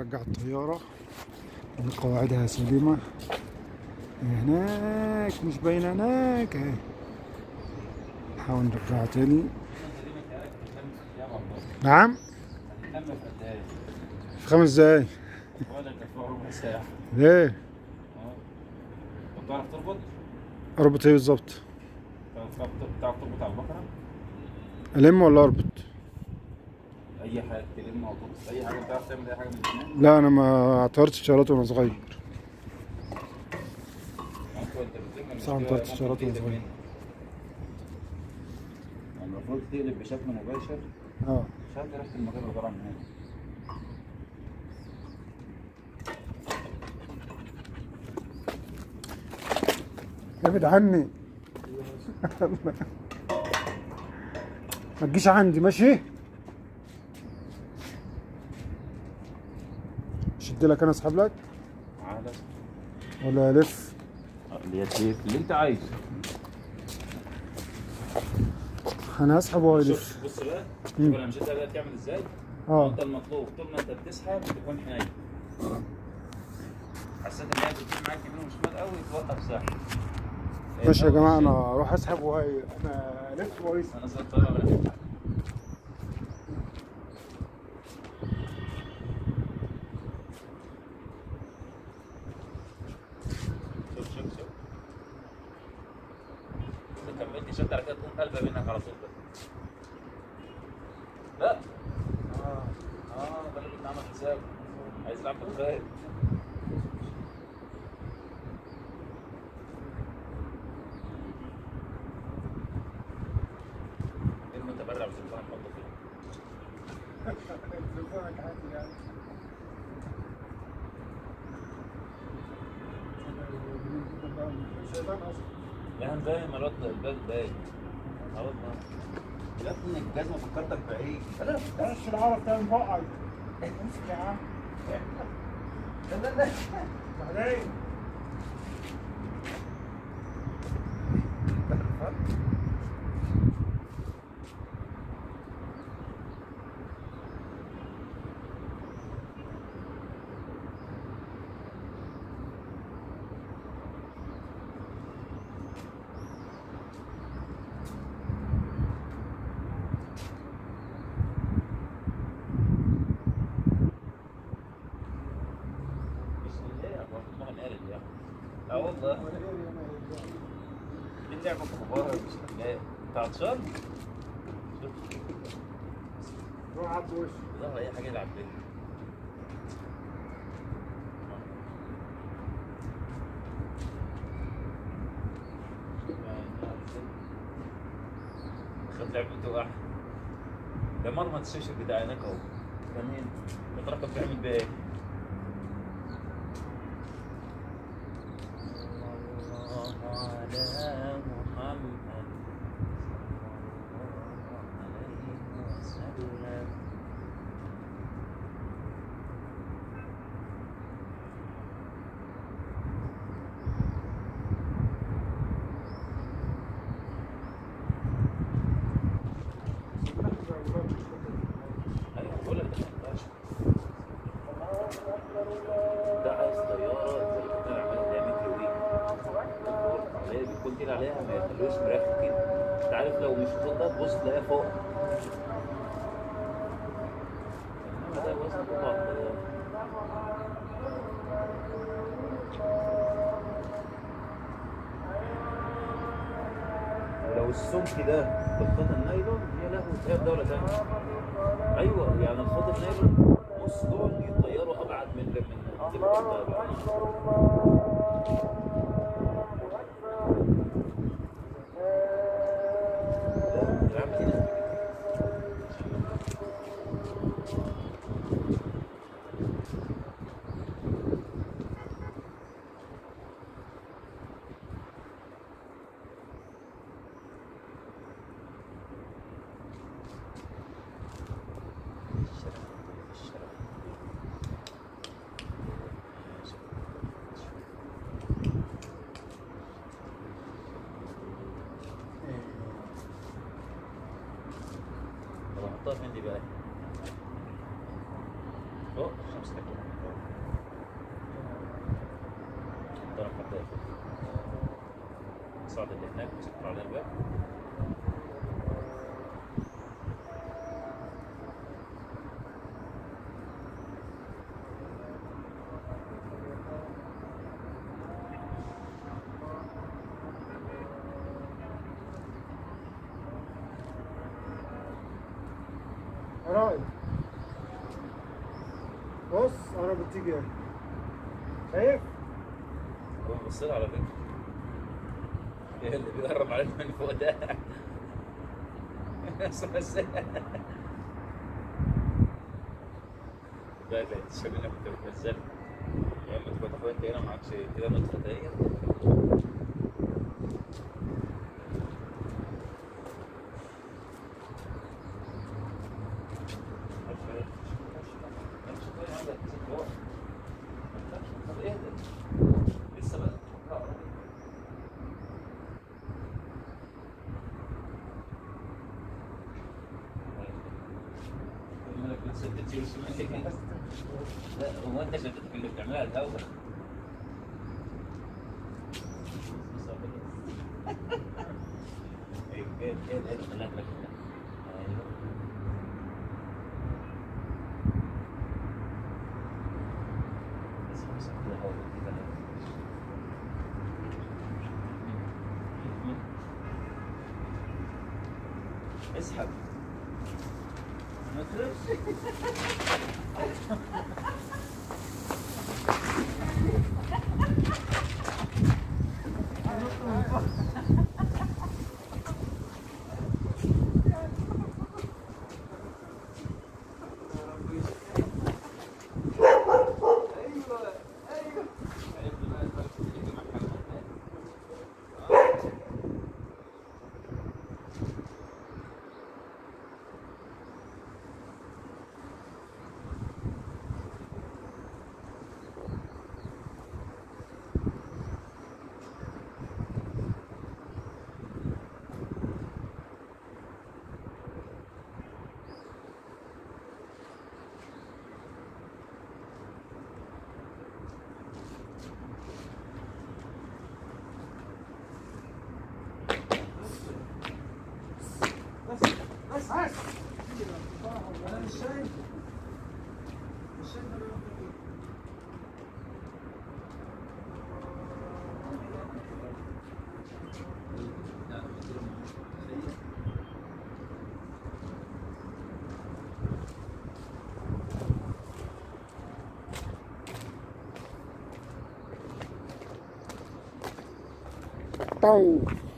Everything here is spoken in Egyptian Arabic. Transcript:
نرجع الطيارة إن قواعدها سليمة هناك مش باينة هناك اهي نحاول نرجعها تاني نعم في خمس دقايق ولا كفاءة ربع ساعة ليه بتعرف تربط؟ اربط ايه بالظبط بتعرف بتعرف تربط على البقرة؟ الم ولا اربط أي حاجة تلم أو تربط أي حاجة بتعرف تعمل أي حاجة من الاثنين؟ لا انا ما اعتبرتش اشارات وانا صغير أنت وأنت بتلم صح، أنت المشكلة قلت إشارات ممكن وأنا تقلب صغير. منك. يعني المفروض تقلب بشكل مباشر اه مش عارف ريحة المكان اللي طالع من هنا ابعد عني ما تجيش عندي ماشي شد لك انا اسحب لك عادة ولا الف اللي هي تلف اللي أنت عايزه انا هسحب وهو شوف يلف بص بقى مم. شوف أنا مشيتها بقى تعمل إزاي؟ اه انت المطلوب طول ما انت بتسحب تكون حنين حسيت ان هي بتجيب معاك يمين وشمال قوي توقف سحب ماشي يا جماعه انا اروح اسحب وهو انا الف وهو يسحب انا زي الطياره ولا هتفتح شوف شوف شوف إذا كملت شد على كده تقوم قلبه منك على طول بقى. لا اه اه ده اللي كنت عامل حساب عايز يلعب بالخير المتبرع بسلطان نحطه فيه لا زي ما الواد الباب باين خلاص بقى. يا ابني الجزمه فكرتك بعيد لا مش العرب تعمل بقعد امسك يا عم لا لا لا بعدين بسم الله الرحمن الرحيم يا اه والله دي لعبه كبار بسم الله انت عطشان؟ شوف روح عبد وش ظهر اي حاجه يلعب بيها خد لعبته واحد ده مرمى السوشيال بتاع هناك اهو كان هنا بتركب بيعمل بيه ايه؟ الله على محمد صلى الله عليه وسلم ايوه بقول لك ده 15 ده عايز طياره زي اللي كنا بنعملها اللي هي ميكرو ويك اللي هي بيكون كده عليها ما يخلوش مرافق كده انت عارف لو مش فوق ده تبص تلاقيها فوق انما ده وزن قطع الطياره ولو السمك ده بالخيط النايلون يا لهوي تلاقيها في دوله ثانيه ايوه يعني الخيط النايلون بص دول يطيروا ابعد من من تبقى الطيارة. لا، عم كده. طب احطها فين دي بقى؟ فوق الشمس تكون هناك مسكر على الباب رائد بص انا بتيجي اهي. شايف هو بص لها على فكره إيه اللي بيقرب علينا من فوق ده اسمع ازاي لا لا تشغل انك كنت بتنزل يا اما تبقى تاخد انت هنا معكش كده نقطه دقيقه لسه بقى لا هو انت شفتك اللي بتعملها الاول ايه ايه ايه ايه خلاك لك ايوه بس بس كده هو كده اسحب ما تخافش بس بس انا مش شايف مش شايف انا واقف فين. طيب